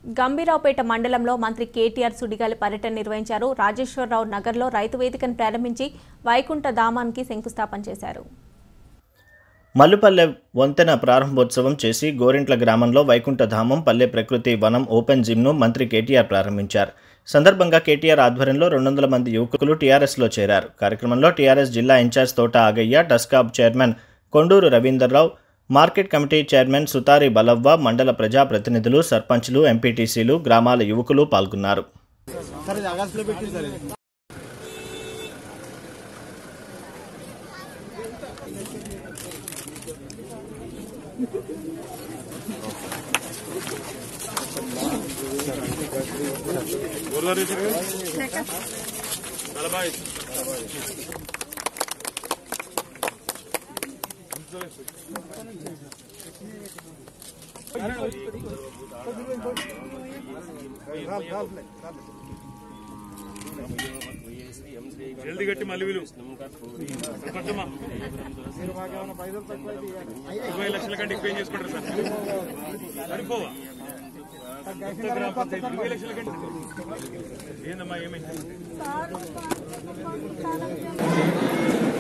గంభీరావుపేట మండలంలో మంత్రి కేటీఆర్ సుడిగాలి పర్యటన నిర్వహించారు రాజేశ్వరరావు నగర్లో రైతు వేదికను ప్రారంభించి వైకుంఠ ధామానికి శంకుస్థాపన చేశారు మల్లుపల్లె వంతెన ప్రారంభోత్సవం చేసి గోరింట్ల గ్రామంలో వైకుంఠధామం పల్లె ప్రకృతి వనం ఓపెన్ జిమ్ను మంత్రి కేటీఆర్ ప్రారంభించారు సందర్భంగా కేటీఆర్ ఆధ్వర్యంలో రెండు వందల మంది యువకులు టీఆర్ఎస్లో చేరారు కార్యక్రమంలో టీఆర్ఎస్ జిల్లా ఇన్ఛార్జ్ తోట ఆగయ్య డస్కాబ్ chairman Konduru Ravinder Rao market committee chairman సుతారి బలవ్వ మండల ప్రజాప్రతినిధులు సర్పంచ్లు ఎంపీటీసీలు గ్రామాల యువకులు పాల్గొన్నారు జల్ది కట్టి మళ్ళీ విలు పట్టమా ఇరవై లక్షల కంటే ఎక్కువ ఏం చేసుకుంటారు సార్ సరిపోవా ఇరవై లక్షల కంటే ఏందమ్మా ఏమైంది